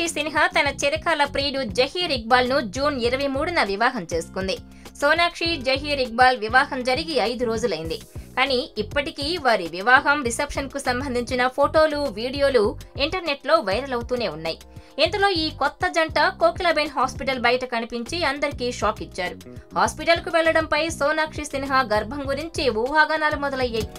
సిన్హా తన చిరకాల ప్రియుడు జహీర్ ఇక్బాల్ ను జూన్ ఇరవై మూడున వివాహం చేసుకుంది సోనాక్షి జహీర్ ఇక్బాల్ వివాహం జరిగి ఐదు రోజులైంది కానీ ఇప్పటికీ వారి వివాహం రిసెప్షన్ కు సంబంధించిన ఫోటోలు వీడియోలు ఇంటర్నెట్ లో వైరల్ అవుతూనే ఉన్నాయి ఇంతలో ఈ కొత్త జంట కోకిలాబెన్ హాస్పిటల్ బయట కనిపించి అందరికీ షాక్ ఇచ్చారు హాస్పిటల్ కు వెళ్లడంపై సోనాక్షి సిన్హా గర్భం గురించి ఊహాగానాలు మొదలయ్యాయి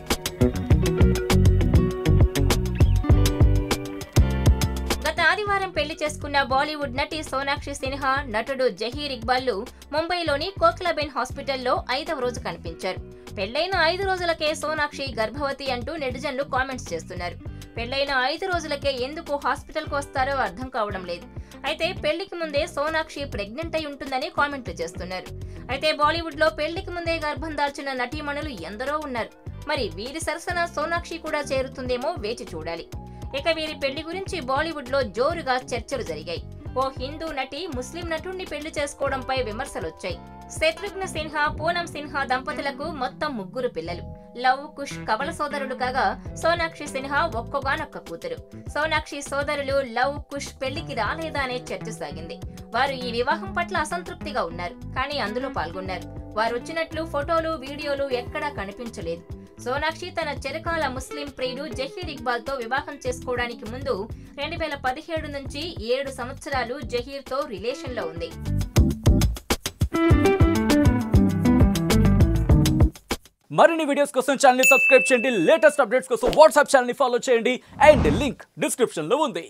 గత ఆదివారం పెళ్లి చేసుకున్న బాలీవుడ్ నటి సోనాక్షి సిన్హా నటుడు జహీర్ ఇక్బాల్లు ముంబైలోని కోకిలాబెన్ హాస్పిటల్లో ఐదవ రోజు కనిపించారు పెళ్లైన ఐదు రోజులకే సోనాక్షి గర్భవతి అంటూ నెటిజన్లు కామెంట్స్ చేస్తున్నారు పెళ్లైన ఐదు రోజులకే ఎందుకు హాస్పిటల్కు వస్తారో అర్థం కావడం లేదు అయితే పెళ్లికి ముందే సోనాక్షి ప్రెగ్నెంట్ అయి ఉంటుందని కామెంట్లు చేస్తున్నారు అయితే బాలీవుడ్ లో పెళ్లికి ముందే గర్భం దాల్చిన నటీమణులు ఎందరో ఉన్నారు మరి వీరి సరసన సోనాక్షి కూడా చేరుతుందేమో వేచి చూడాలి ఇక వీరి పెళ్లి గురించి బాలీవుడ్ లో జోరుగా చర్చలు జరిగాయి ఓ హిందూ నటి ముస్లిం నటుణ్ణి పెళ్లి చేసుకోవడంపై విమర్శలొచ్చాయి శత్రుఘ్న సిన్హా పూనం సిన్హా దంపతులకు మొత్తం ముగ్గురు పిల్లలు లవ్ కుష్ కవల సోదరుడు కాగా సోనాక్షి సిన్హా ఒక్కొగానొక్క కూతురు సోనాక్షి సోదరులు లవ్ కుష్ పెళ్లికి రాలేదా అనే చర్చ సాగింది వారు ఈ వివాహం పట్ల అసంతృప్తిగా ఉన్నారు కానీ అందులో పాల్గొన్నారు వారు వచ్చినట్లు ఫోటోలు వీడియోలు ఎక్కడా కనిపించలేదు సోనాక్షి తన చిరకాల ముస్లిం ప్రియుడు జహీర్ ఇక్బాల్ తో వివాహం చేసుకోవడానికి ముందు రెండు వేల పదిహేడు నుంచి ఏడు సంవత్సరాలు జహీర్ తో రిలేషన్ లో ఉంది మరిన్ని వీడియోస్ కోసం ఛానల్ సబ్స్క్రైబ్ చేయండి లేటెస్ట్ అప్డేట్స్ కోసం వాట్సాప్ ఛానల్ ఫాలో చేయండి అండ్ లింక్ డిస్క్రిప్షన్ లో ఉంది